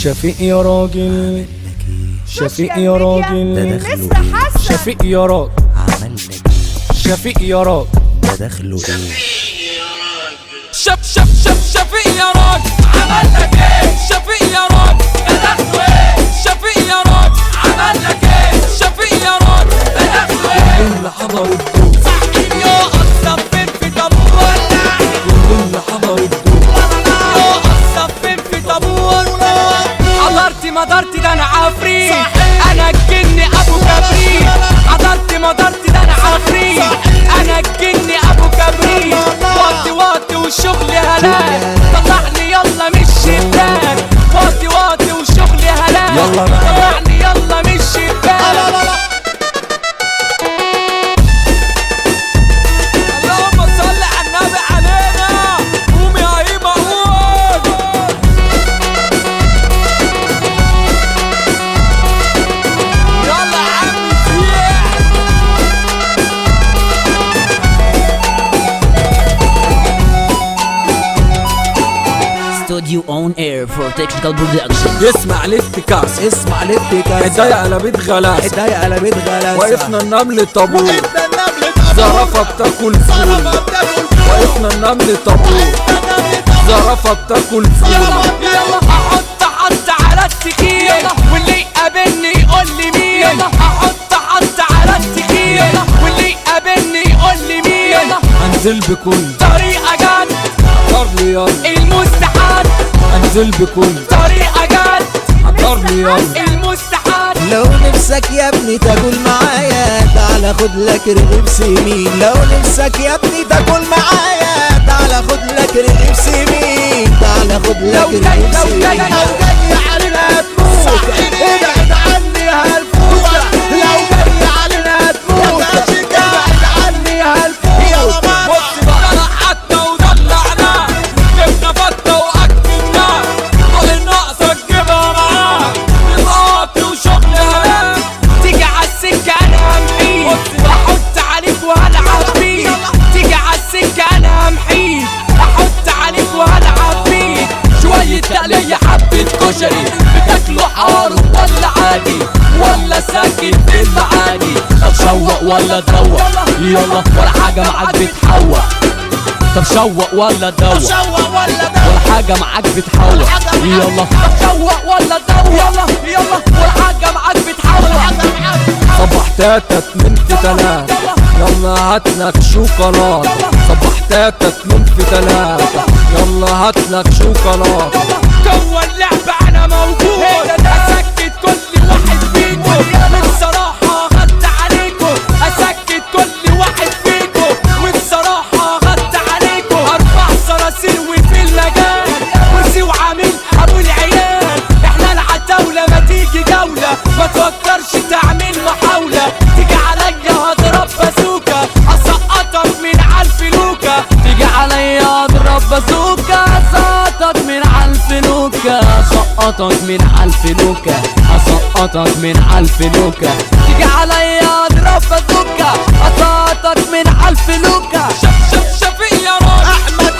شفيق يا راجل شفيق يا ده راجل دخله مستر ايه حسن شفيق يا راجل عمل لك ايه شفيق يا راجل ده دخله ايه شف شف شف شفيق يا راجل عمل لك ايه شفيق يا راجل ده دخله ايه شفيق يا راجل عمل لك ايه شفيق يا راجل ده دخله ايه اللي حضر الدور صحيح يا اصفين في طابور كل اللي حضر الدور يا اصفين في طابور حضرتي مدارتي ده انا عفريت انا الجن ابو كبريت حضرتي مدارتي ده انا عفريت انا الجن ابو كبريت واطي واطي والشغل هلاك طلعني يلا من الشباك واطي واطي والشغل هلاك يلا بقى. طلعني يلا من الشباك اللهم صل على النبي علينا قوم يا هيبه قوم يلا يا عم سيح Studio on air for technical production. اسمع الافتكاس اسمع الافتكاس الداية قلبت غلاس الداية قلبت غلاسة وقفنا النمل طابور زرافة بتاكل فول وقفنا النمل طابور زرافة بتاكل فول يلا احط حط على التكيل واللي يقابلني يقول لي مين احط حط على التكيل واللي يقابلني يقول لي مين انزل بكل طريقه جد حضر لي يلا المستحيل انزل بكل طريقه جد حضر لي يلا المستحيل لو نفسك يا ابني تاكل معايا تعال خد لك رغيف سمين لو نفسك يا ابني تاكل معايا تعال خد لك رغيف سمين تعال خد لك لو جاي- رغيف لو سمين جاي- لو جاي علينا هتموت ابعد عني هالفوت لو جاي علينا هتموت ابعد عني هالفوت بص بقى انا حتى ودلعنا جبنا فتة واكلنا كل ناقصة تجيبها معاك نقاطي وشغل هلاك تيجي عالسكة انا همحيك احط عليك وهلعب بيك تيجي عالسكة انا همحيك احط عليك وهلعب بيك شوية تقلية حبة كشري بتاكلوا حار ولا عادي ولا ساكت في المعادي طب شوق ولا تروق يلا ولا حاجة معاك بتحوق طب شوق ولا تدوق ولا حاجة معاك بتحوق يلا طب شوق ولا تدوق يلا يلا ولا حاجة معاك بتحوق صبح تاتا اتنين في تلاتة يلا هاتلك شوكولاتة صبح تاتا اتنين في تلاتة يلا هاتلك شوكولاتة جوه اللعبة أنا موجود أسكت كل واحد فيكم والصراحة غد عليكم أسكت كل واحد فيكم والصراحة غد عليكم أربع صراصير وفي المجال كرسي وعامل أبو العيال إحنا العتاولة ما تيجي جولة ما تفكرش تعمل محاولة تيجي عليا هضرب بازوكا أسقطك من عالفلوكة تيجي عليا اضرب بازوكا اسقطك من عالفلوكة اسقطك من عالفلوكة اسقطك من عالفلوكة تيجي عليا اضرب بازوكا اسقطك من عالفلوكة شف شف شفيق يا راجل احمد